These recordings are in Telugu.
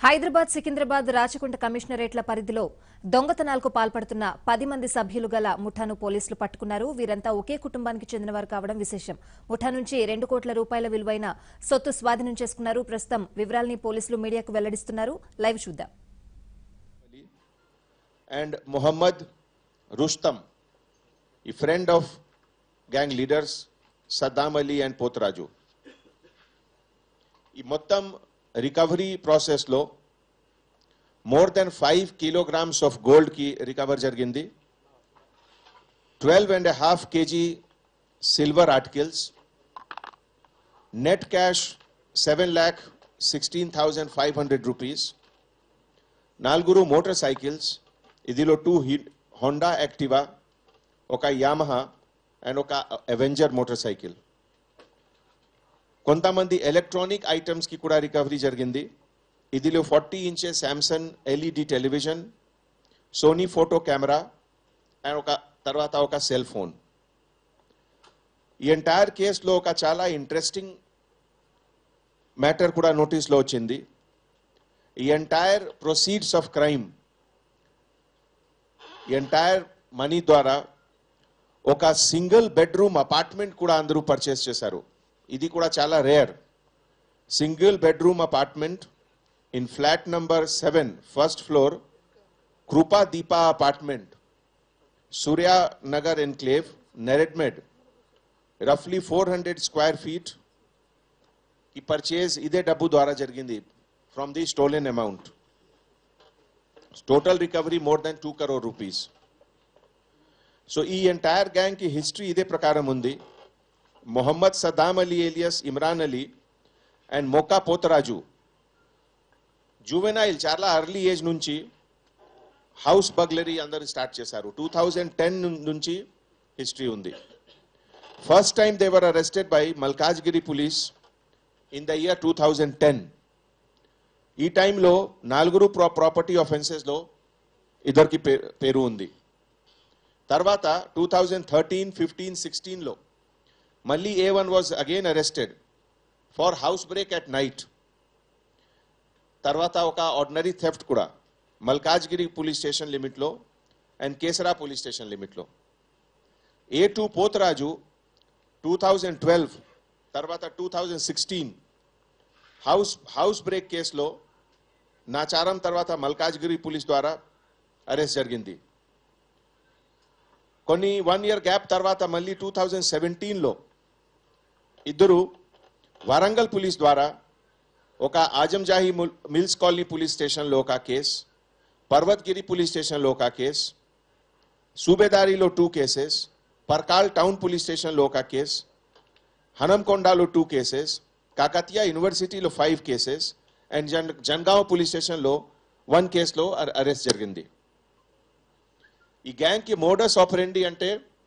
హైదరాబాద్ సికింద్రాబాద్ రాచకొండ కమిషనరేట్ల పరిధిలో దొంగతనాలకు పాల్పడుతున్న పది మంది సభ్యులు గల ముఠాను పోలీసులు పట్టుకున్నారు వీరంతా ఒకే కుటుంబానికి చెందినవారు కావడం విశేషం ముఠా నుంచి రెండు కోట్ల రూపాయల విలువైన సొత్తు స్వాధీనం చేసుకున్నారు ప్రస్తుతం వివరాల్ని పోలీసులు మీడియాకు వెల్లడిస్తున్నారు లైవ్ చూద్దాం and Muhammad Rustam, a friend of gang leaders Saddam Ali and Potraju. ఈ మొత్తం రికవరీ ప్రాసెస్లో more than five kilograms of గోల్డ్కి రికవర్ జరిగింది twelve and half KG silver articles net cash seven lakh sixteen thousand five hundred rupees నాలుగురు మోటార్ సైకిల్స్ ఇదిలో టూ హోండా యాక్టివా ఒక యామహా అండ్ ఒక అవెంజర్ మోటార్ సైకిల్ కొంతమంది ఎలక్ట్రానిక్ ఐటమ్స్కి కూడా రికవరీ జరిగింది ఇదిలో forty inches Samsung LED television Sony photo camera and ఒక తర్వాత ఒక సెల్ ఫోన్ ఈ ఎంటైర్ కేసులో ఒక చాలా ఇంట్రెస్టింగ్ మ్యాటర్ కూడా నోటీస్లో వచ్చింది ఈ entire proceeds of crime entire money ద్వారా ఒక సింగిల్ బెడ్రూమ్ అపార్ట్మెంట్ కూడా అందరూ పర్చేస్ చేశారు ఇది కూడా చాలా rare single bedroom apartment in flat number seven first floor Krupa Deepa apartment Surya Nagar enclave Neredmet రఫ్లీ ఫోర్ హండ్రెడ్ స్క్వేర్ ఫీట్ ఈ పర్చేజ్ ఇదే డబ్బు ద్వారా జరిగింది from the stolen amount total recovery more than two crore rupees so ఈ ఎంటైర్ గ్యాంగ్ కి హిస్టరీ ఇదే ప్రకారం ఉంది Mohammed Saddam Ali alias Imran Ali and Moka Potharaju juvenile చాలా అర్లీ ఏజ్ నుంచి హౌస్ బగ్లరీ అందరూ స్టార్ట్ చేశారు టూ థౌజండ్ టెన్ నుంచి హిస్టరీ ఉంది first time they were arrested by Malkajgiri police in the year two thousand ten ఈ టైంలో నాలుగురు ప్రా ప్రాపర్టీ ఆఫెన్సెస్లో ఇద్దరికి పే పేరు ఉంది తర్వాత టూ థౌజండ్ థర్టీన్ ఫిఫ్టీన్ సిక్స్టీన్లో మళ్ళీ A one was again arrested for house break at night తర్వాత ఒక ఆర్డినరీ థెఫ్ట్ కూడా మల్కాజ్గిరి పోలీస్ స్టేషన్ లిమిట్లో అండ్ కేసరా పోలీస్ స్టేషన్ లిమిట్లో A two Potharaju two thousand twelve తర్వాత two thousand sixteen house house break కేసులో నాచారం తర్వాత మల్కాజ్గిరి పోలీస్ ద్వారా అరెస్ట్ జరిగింది కొన్ని వన్ ఇయర్ గ్యాప్ తర్వాత మళ్ళీ టూ థౌజండ్ సెవెంటీన్లో ఇద్దరు వరంగల్ పోలీస్ ద్వారా ఒక ఆజంజాహి ముల్- మిల్స్ కాలనీ పోలీస్ స్టేషన్లో ఒక కేస్ పర్వత్గిరి పోలీస్ స్టేషన్లో ఒక కేస్ సూబేదారిలో two cases Parkal town police స్టేషన్లో ఒక కేస్ హనంకొండలో టూ కేసెస్ కాకతీయ యూనివర్సిటీలో ఫైవ్ కేసెస్ అండ్ జన్ జన్గావ్ పోలీస్ స్టేషన్లో వన్ కేసులో అర- అరెస్ట్ జరిగింది ఈ గ్యాంగ్కి మోడస్ ఆపరెండి అంటే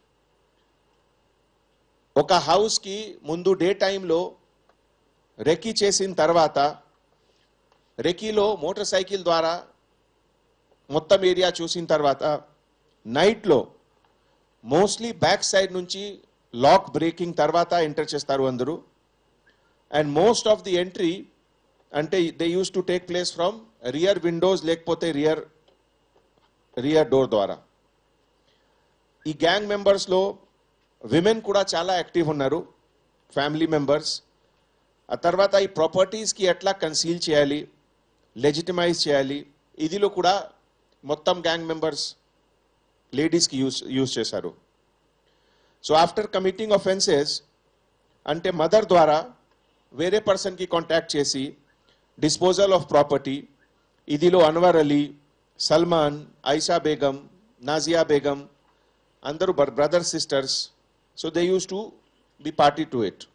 ఒక హౌస్కి ముందు డే టైంలో రెక్కీ చేసిన తర్వాత రెక్కీలో మోటార్ సైకిల్ ద్వారా మొత్తం ఏరియా చూసిన తర్వాత నైట్లో మోస్ట్లీ బ్యాక్ సైడ్ నుంచి లాక్ బ్రేకింగ్ తర్వాత ఎంటర్ చేస్తారు అందరూ and most of the entry అంటే they use to take place from rear windows లేకపోతే రియర్ రియర్ డోర్ ద్వారా ఈ గ్యాంగ్ మెంబర్స్లో విమెన్ కూడా చాలా యాక్టివ్ ఉన్నారు ఫ్యామిలీ మెంబర్స్ ఆ తర్వాత ఈ ప్రాపర్టీస్కి ఎట్లా కన్సీల్ చేయాలి లెజిటిమైజ్ చేయాలి ఇదిలో కూడా మొత్తం గ్యాంగ్ మెంబర్స్ లేడీస్కి యూస్ యూస్ చేశారు సో ఆఫ్టర్ కమిటింగ్ offenses అంటే మదర్ ద్వారా వేరే పర్సన్కి కాంటాక్ట్ చేసి డిస్పోజల్ ఆఫ్ ప్రాపర్టీ ఇదిలో అన్వర్ అలీ సల్మాన్ ఐషా బేగం నాజియా బేగం అందరూ brother sisters so they use to be party to it